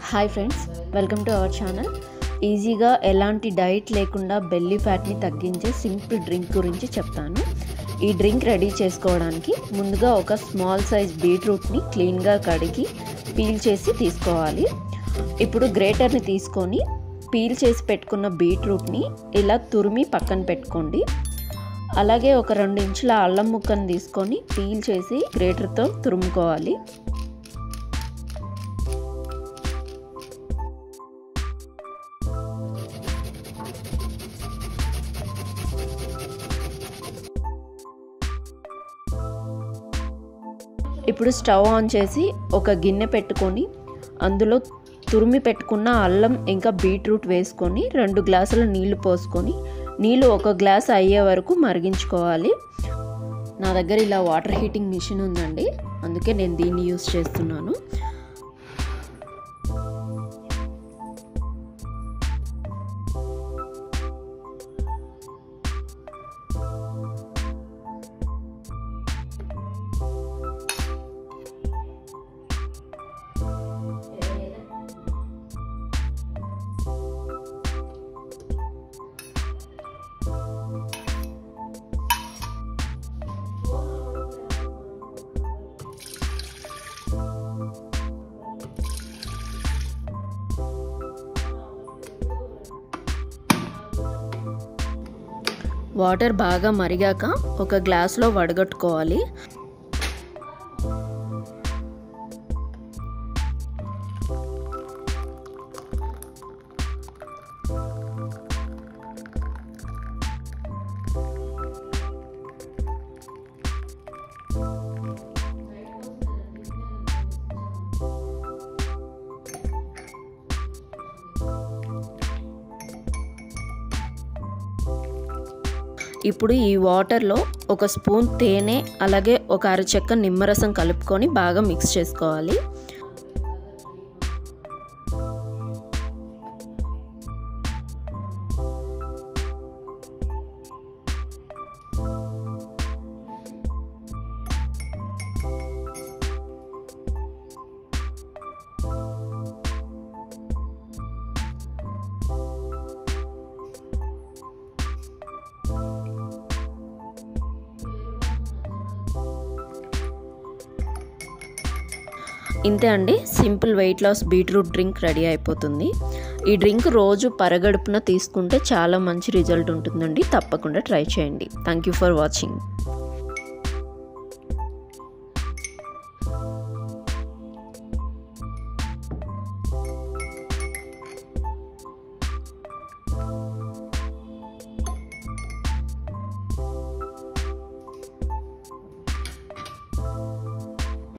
hi friends welcome to our channel ఈజీగా ఎలాంటి diet లేకుండా బెల్లీ ఫ్యాట్ని తగ్గించే సింపుల్ డ్రింక్ గురించి చెప్తాను ఈ డ్రింక్ రెడీ చేసుకోవడానికి ముందుగా ఒక స్మాల్ సైజ్ బీట్రూట్ని క్లీన్గా కడిగి పీల్ చేసి తీసుకోవాలి ఇప్పుడు గ్రేటర్ని తీసుకొని పీల్ చేసి పెట్టుకున్న బీట్రూట్ని ఇలా తురిమి పక్కన పెట్టుకోండి అలాగే ఒక రెండు ఇంచుల అల్లం ముక్కను తీసుకొని పీల్ చేసి గ్రేటర్తో తురుముకోవాలి ఇప్పుడు స్టవ్ ఆన్ చేసి ఒక గిన్నె పెట్టుకొని అందులో తురిమి పెట్టుకున్న అల్లం ఇంకా బీట్రూట్ వేసుకొని రెండు గ్లాసుల నీళ్లు పోసుకొని నీళ్ళు ఒక గ్లాస్ అయ్యే వరకు మరిగించుకోవాలి నా దగ్గర ఇలా వాటర్ హీటింగ్ మిషన్ ఉందండి అందుకే నేను దీన్ని యూస్ చేస్తున్నాను వాటర్ బాగా మరిగాక ఒక గ్లాస్లో వడగట్టుకోవాలి ఇప్పుడు ఈ వాటర్లో ఒక స్పూన్ తేనె అలాగే ఒక అరచెక్క నిమ్మరసం కలుపుకొని బాగా మిక్స్ చేసుకోవాలి ఇంతే అండి simple weight loss beetroot drink ready అయిపోతుంది ఈ డ్రింక్ రోజు పరగడుపున తీసుకుంటే చాలా మంచి రిజల్ట్ ఉంటుందండి తప్పకుండా ట్రై చేయండి థ్యాంక్ యూ ఫర్ వాచింగ్